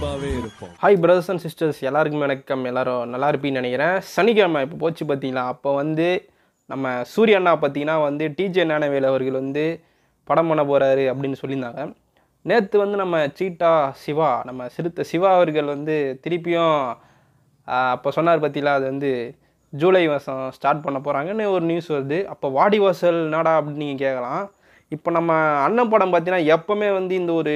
அன்பாவே இருப்போம் hi brothers and sisters எல்லாருக்கும் வணக்கம் எல்லாரும் நல்லா இருப்பீங்கன்னு நினைக்கிறேன் சனிக்கிழமை இப்போ போச்சு பார்த்தீங்களா அப்போ வந்து நம்ம சூரிய அண்ணா பார்த்தீங்கன்னா வந்து டிஜே ஞானவேல் அவர்கள் வந்து படம் பண்ண போகிறாரு அப்படின்னு சொல்லியிருந்தாங்க நேற்று வந்து நம்ம சீட்டா சிவா நம்ம சிறுத்தை சிவா அவர்கள் வந்து திருப்பியும் ஆஹ், அப்போ சொன்னார் பார்த்தீங்களா அது வந்து ஜூலை மாதம் ஸ்டார்ட் பண்ண போகிறாங்கன்னு ஒரு நியூஸ் வருது அப்போ வாடிவாசல் நாடா அப்படின்னு நீங்கள் கேட்கலாம் இப்போ நம்ம அண்ணன் படம் பார்த்தீங்கன்னா எப்போவுமே வந்து இந்த ஒரு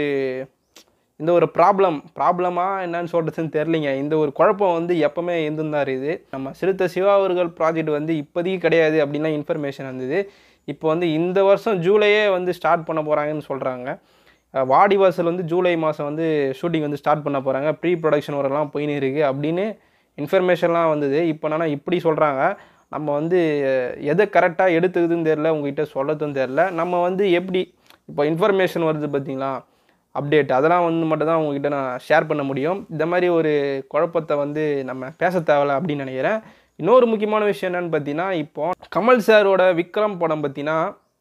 இந்த ஒரு ப்ராப்ளம் ப்ராப்ளமா என்னன்னு சொல்கிறதுன்னு தெரிலிங்க இந்த ஒரு குழப்பம் வந்து எப்போவுமே இருந்துருந்தார் இது நம்ம சிறுத்தை சிவா அவர்கள் ப்ராஜெக்ட் வந்து இப்போதைக்கு கிடையாது அப்படின்லாம் இன்ஃபர்மேஷன் வந்தது இப்போ வந்து இந்த வருஷம் ஜூலையே வந்து ஸ்டார்ட் பண்ண போகிறாங்கன்னு சொல்கிறாங்க வாடிவாசல் வந்து ஜூலை மாதம் வந்து ஷூட்டிங் வந்து ஸ்டார்ட் பண்ண போகிறாங்க ப்ரீ ப்ரொடக்ஷன் வரலாம் போயின்னு இருக்குது அப்படின்னு இன்ஃபர்மேஷன்லாம் வந்தது இப்போ என்னன்னா இப்படி சொல்கிறாங்க நம்ம வந்து எதை கரெக்டாக எடுத்துக்குதுன்னு தெரில உங்ககிட்ட சொல்லதும் தெரில நம்ம வந்து எப்படி இப்போ இன்ஃபர்மேஷன் வருது பார்த்தீங்களா அப்டேட் அதெல்லாம் வந்து மட்டும் தான் உங்ககிட்ட நான் ஷேர் பண்ண முடியும் இந்த மாதிரி ஒரு குழப்பத்தை வந்து நம்ம பேச தேவையில்ல அப்படின்னு நினைக்கிறேன் இன்னொரு முக்கியமான விஷயம் என்னன்னு பார்த்தீங்கன்னா இப்போ கமல் சாரோட விக்ரம் படம் பார்த்தீங்கன்னா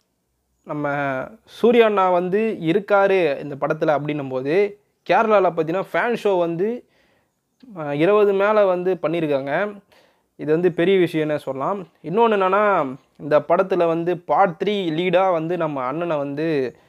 நம்ம சூர்யா அண்ணா வந்து இருக்காரு இந்த படத்தில் அப்படின்னும் போது கேரளாவில் பார்த்தீங்கன்னா ஃபேன் ஷோ வந்து அஹ், இருபது மேலே வந்து பண்ணியிருக்காங்க இது வந்து பெரிய விஷயம்னே சொல்லலாம் இன்னொன்று என்னென்னா இந்த படத்தில் வந்து பார்ட் த்ரீ லீடாக வந்து நம்ம அண்ணனை வந்து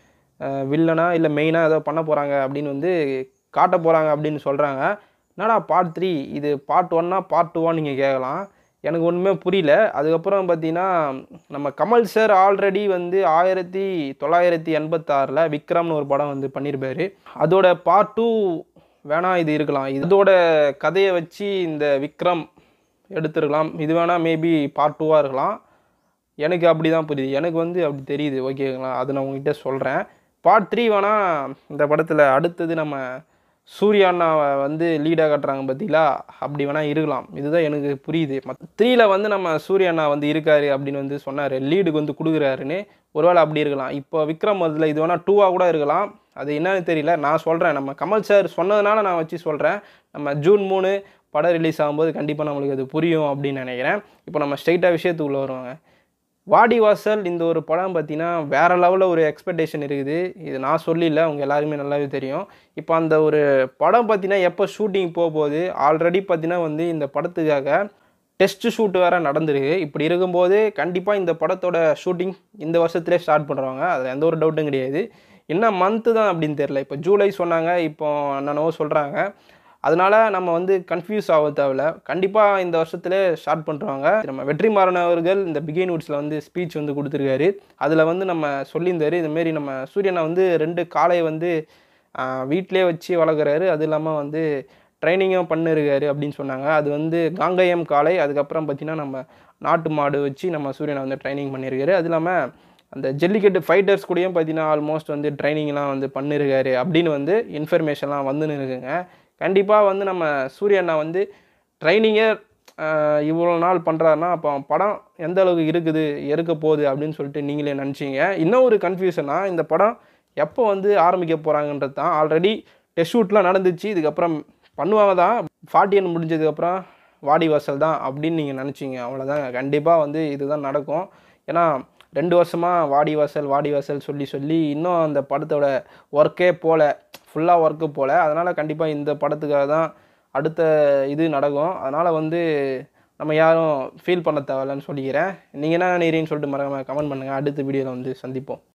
வில்லனா இல்லை மெயினாக ஏதோ பண்ண போகிறாங்க அப்படின்னு வந்து காட்ட போகிறாங்க அப்படின்னு சொல்கிறாங்க என்னடா பார்ட் த்ரீ இது பார்ட் ஒன்னா பார்ட் டூவா நீங்கள் கேட்கலாம் எனக்கு ஒன்றுமே புரியல அதுக்கப்புறம் பார்த்தீங்கன்னா நம்ம கமல் சார் ஆல்ரெடி வந்து ஆயிரத்தி தொள்ளாயிரத்தி எண்பத்தாறில் விக்ரம்னு ஒரு படம் வந்து பண்ணியிருப்பாரு அதோட பார்ட் டூ வேணா இது இருக்கலாம் இதோட கதையை வச்சு இந்த விக்ரம் எடுத்துருக்கலாம் இது வேணால் மேபி பார்ட் டூவாக இருக்கலாம் எனக்கு அப்படி தான் புரியுது எனக்கு வந்து அப்படி தெரியுது ஓகேங்களா அது நான் உங்ககிட்ட சொல்கிறேன் பார்ட் த்ரீ வேணால் இந்த படத்தில் அடுத்தது நம்ம சூர்யா அண்ணாவை வந்து லீடாக கட்டுறாங்க பார்த்தீங்களா அப்படி வேணால் இருக்கலாம் இதுதான் எனக்கு புரியுது த்ரீல வந்து நம்ம சூர்யா அண்ணா வந்து இருக்காரு அப்படின்னு வந்து சொன்னார் லீடுக்கு வந்து கொடுக்குறாருன்னு ஒருவேளை அப்படி இருக்கலாம் இப்போ விக்ரம் அதில் இது வேணால் டூவாக கூட இருக்கலாம் அது என்னன்னு தெரியல நான் சொல்கிறேன் நம்ம கமல் சார் சொன்னதுனால நான் வச்சு சொல்கிறேன் நம்ம ஜூன் மூணு படம் ரிலீஸ் ஆகும்போது கண்டிப்பாக நம்மளுக்கு அது புரியும் அப்படின்னு நினைக்கிறேன் இப்போ நம்ம ஸ்ட்ரைட்டாக விஷயத்துக்குள்ளே வருவாங்க வாடிவாசல் இந்த ஒரு படம் பார்த்தீங்கன்னா வேறு லெவலில் ஒரு எக்ஸ்பெக்டேஷன் இருக்குது இது நான் சொல்லில அவங்க எல்லாருக்குமே நல்லாவே தெரியும் இப்போ அந்த ஒரு படம் பார்த்தீங்கன்னா எப்போ ஷூட்டிங் போக போகுது ஆல்ரெடி பார்த்தீங்கன்னா வந்து இந்த படத்துக்காக டெஸ்ட் ஷூட் வேறு நடந்திருக்கு இப்படி இருக்கும்போது கண்டிப்பாக இந்த படத்தோட ஷூட்டிங் இந்த வருஷத்துலேயே ஸ்டார்ட் பண்ணுறாங்க அதில் எந்த ஒரு டவுட்டும் கிடையாது என்ன மந்த்து தான் அப்படின்னு தெரில இப்போ ஜூலை சொன்னாங்க இப்போ என்னென்னவோ சொல்கிறாங்க அதனால நம்ம வந்து கன்ஃபியூஸ் ஆக தேவையில்ல கண்டிப்பாக இந்த வருஷத்துல ஸ்டார்ட் பண்ணுறாங்க நம்ம வெற்றிமாறன் அவர்கள் இந்த பிகின் வுட்ஸில் வந்து ஸ்பீச் வந்து கொடுத்துருக்காரு அதில் வந்து நம்ம சொல்லியிருந்தாரு இதுமாரி நம்ம சூரியனை வந்து ரெண்டு காளையை வந்து வீட்டிலே வச்சு வளர்க்குறாரு அது இல்லாமல் வந்து ட்ரைனிங்கும் பண்ணிருக்காரு அப்படின்னு சொன்னாங்க அது வந்து காங்கயம் காளை அதுக்கப்புறம் பார்த்தீங்கன்னா நம்ம நாட்டு மாடு வச்சு நம்ம சூரியனை வந்து ட்ரைனிங் பண்ணியிருக்காரு அது இல்லாமல் அந்த ஜல்லிக்கட்டு ஃபைட்டர்ஸ் கூடயும் பார்த்தீங்கன்னா ஆல்மோஸ்ட் வந்து ட்ரைனிங்லாம் வந்து பண்ணிருக்காரு அப்படின்னு வந்து இன்ஃபர்மேஷன்லாம் வந்துன்னு இருக்குங்க கண்டிப்பாக வந்து நம்ம சூரியண்ணா வந்து ட்ரைனிங்கே இவ்வளோ நாள் பண்ணுறாருன்னா அப்போ படம் எந்த அளவுக்கு இருக்குது இருக்க போகுது அப்படின்னு சொல்லிட்டு நீங்களே நினச்சிங்க இன்னும் ஒரு கன்ஃபியூஷனாக இந்த படம் எப்போ வந்து ஆரம்பிக்க போகிறாங்கன்றது தான் ஆல்ரெடி டெஸ்ட் ஷூட்லாம் நடந்துச்சு இதுக்கப்புறம் பண்ணுவாங்க தான் ஃபார்ட்டியன் முடிஞ்சதுக்கப்புறம் வாடிவாசல் தான் அப்படின்னு நீங்கள் நினச்சிங்க அவ்வளோதாங்க கண்டிப்பாக வந்து இதுதான் நடக்கும் ஏன்னா ரெண்டு வருஷமாக வாடிவாசல் வாடிவாசல் சொல்லி சொல்லி இன்னும் அந்த படத்தோட ஒர்க்கே போகல ஃபுல்லாக ஒர்க்கு போகல அதனால் கண்டிப்பாக இந்த படத்துக்காக தான் அடுத்த இது நடக்கும் அதனால் வந்து நம்ம யாரும் ஃபீல் பண்ண தேவையில்லன்னு சொல்லிக்கிறேன் நீங்கள் என்ன நினைக்கிறீங்கன்னு சொல்லிட்டு மறக்காம கமெண்ட் பண்ணுங்கள் அடுத்த வீடியோவில் வந்து சந்திப்போம்